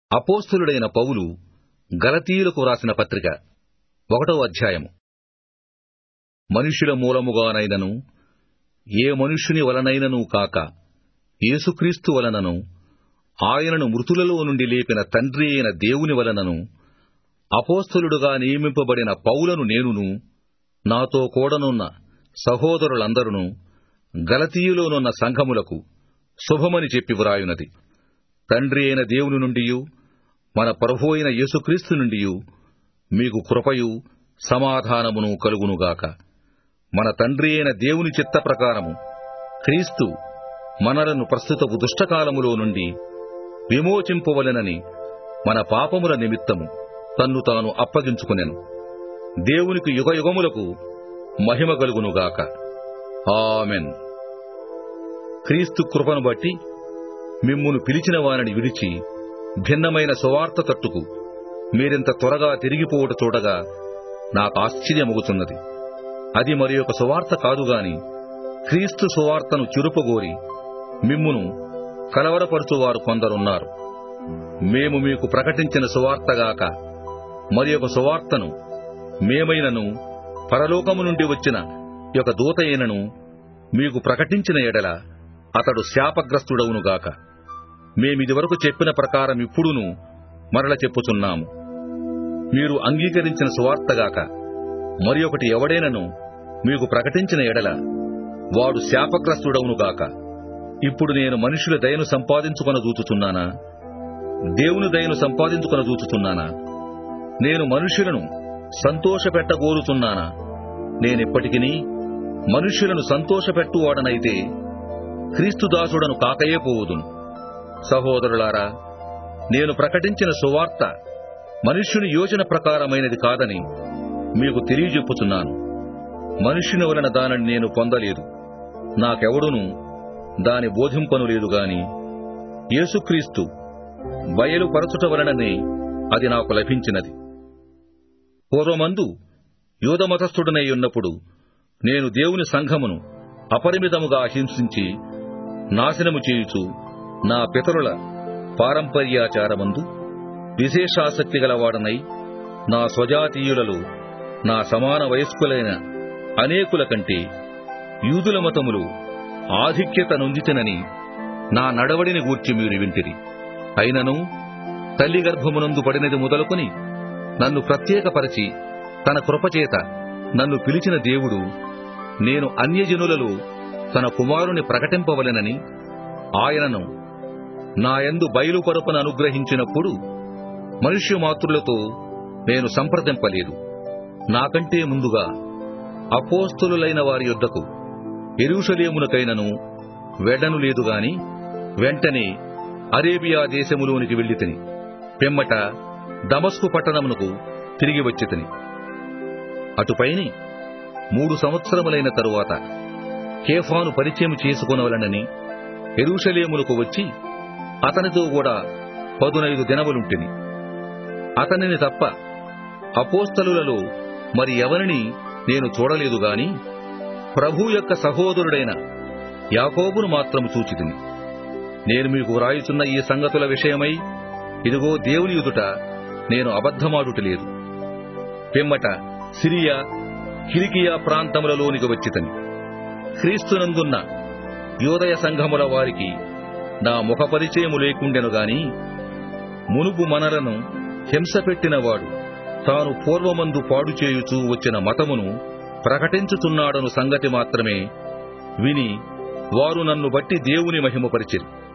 అపోస్తులుడైన పౌలు గలతీయులకు వ్రాసిన పత్రిక ఒకటో అధ్యాయము మనుష్యుల మూలముగానైనను ఏ మనుష్యుని వలనైనను కాక యేసుక్రీస్తు వలనను ఆయనను మృతులలో నుండి లేపిన తండ్రి అయిన దేవుని వలనను అపోస్తలుడుగా నియమింపబడిన పౌలను నేనును నాతో కూడనున్న సహోదరులందరును గలతీయులోనున్న సంఘములకు శుభమని చెప్పి వ్రాయునది తండ్రి అయిన దేవుని నుండియు మన ప్రభు అయిన యేసుక్రీస్తు నుండియు మీకు కృపయు సమాధానమును కలుగునుగాక మన తండ్రి అయిన దేవుని చిత్త ప్రకారము క్రీస్తు మనలను ప్రస్తుతపు దుష్టకాలములో నుండి విమోచింపవలెనని మన పాపముల నిమిత్తము తన్ను తాను అప్పగించుకునెను దేవునికి యుగయుగములకు మహిమ కలుగునుగాక ఆమెన్ క్రీస్తు కృపను బట్టి మిమ్మును పిలిచిన వారిని విడిచి భిన్నమైన సువార్త తట్టుకు మీరింత త్వరగా తిరిగిపోవుట చూడగా నాకు ఆశ్చర్యమగుతున్నది అది మరి ఒక సువార్త కాదుగాని క్రీస్తు సువార్తను చురుపగోరి మిమ్మును కలవరపరుచువారు కొందరున్నారు మేము మీకు ప్రకటించిన సువార్తగాక మరి ఒక సువార్తను మేమైనను పరలోకము నుండి వచ్చిన ఒక దూత అయినను మీకు ప్రకటించిన ఎడల అతడు శాపగ్రస్తుడవునుగాక మేమిదివరకు చెప్పిన ప్రకారం ఇప్పుడును మరల చెప్పుచున్నాము మీరు అంగీకరించిన సువార్తగాక మరి ఒకటి ఎవడైనను మీకు ప్రకటించిన ఎడల వాడు శాపగ్రస్తుడవునుగాక ఇప్పుడు నేను మనుషుల దయను సంపాదించుకొన దూచుచున్నానా దేవుని దయను సంపాదించుకొన దూచుచున్నానా నేను మనుషులను సంతోషపెట్టగోరుచున్నానా నేనెప్పటికినీ మనుష్యులను సంతోషపెట్టువాడనైతే క్రీస్తుదాసుడను కాకయే పోవుదును సహోదరులారా నేను ప్రకటించిన సువార్త మనుష్యుని యోచన ప్రకారమైనది కాదని మీకు తెలియజెప్పుచున్నాను మనుష్యుని వలన దానిని నేను పొందలేదు నాకెవడును దాని బోధింపను లేదు గాని యేసుక్రీస్తు బయలుపరచుట వలననే అది నాకు లభించినది పూర్వమందు యూదమతస్థుడనై ఉన్నప్పుడు నేను దేవుని సంఘమును అపరిమితముగా హింసించి నాశనము చేయుచు నా పితరుల పారంపర్యాచారమందు విశేషాసక్తి గలవాడనై నా స్వజాతీయులలో నా సమాన వయస్కులైన అనేకుల కంటే యూదుల మతములు ఆధిక్యత నొందితనని నా నడవడిని గూర్చి మీరు వింటిరి అయినను తల్లి గర్భమునందు పడినది మొదలుకొని నన్ను ప్రత్యేకపరచి తన కృపచేత నన్ను పిలిచిన దేవుడు నేను అన్యజనులలో తన కుమారుని ప్రకటింపవలెనని ఆయనను నాయందు బయలుపరుపను అనుగ్రహించినప్పుడు మనుష్యమాతృలతో నేను సంప్రదింపలేదు నాకంటే ముందుగా అపోస్తులులైన వారి యొద్దకు ఎరుషలేమునకైనను వెడను లేదు గాని వెంటనే అరేబియా దేశములోనికి వెళ్లి తిని పిమ్మట దమస్కు పట్టణమునకు తిరిగి వచ్చి తిని అటుపైని మూడు సంవత్సరములైన తరువాత కేఫాను పరిచయం చేసుకునవలనని ఎరుషలేములకు వచ్చి అతనితో కూడా పదునైదు దినములుంటిని అతనిని తప్ప అపోస్తలులలో మరి ఎవరిని నేను చూడలేదు గాని ప్రభు యొక్క సహోదరుడైన యాకోబును మాత్రము చూచితిని నేను మీకు వ్రాయుచున్న ఈ సంగతుల విషయమై ఇదిగో దేవుని ఎదుట నేను అబద్ధమాడుటలేదు పిమ్మట సిరియా కిలికియా ప్రాంతములలోనికి వచ్చితని క్రీస్తునందున్న యోదయ సంఘముల వారికి నా ముఖ పరిచయము లేకుండెను గాని మునుపు మనలను హింసపెట్టినవాడు తాను పూర్వమందు పాడు చేయుచూ వచ్చిన మతమును ప్రకటించుచున్నాడను సంగతి మాత్రమే విని వారు నన్ను బట్టి దేవుని మహిమపరిచిరి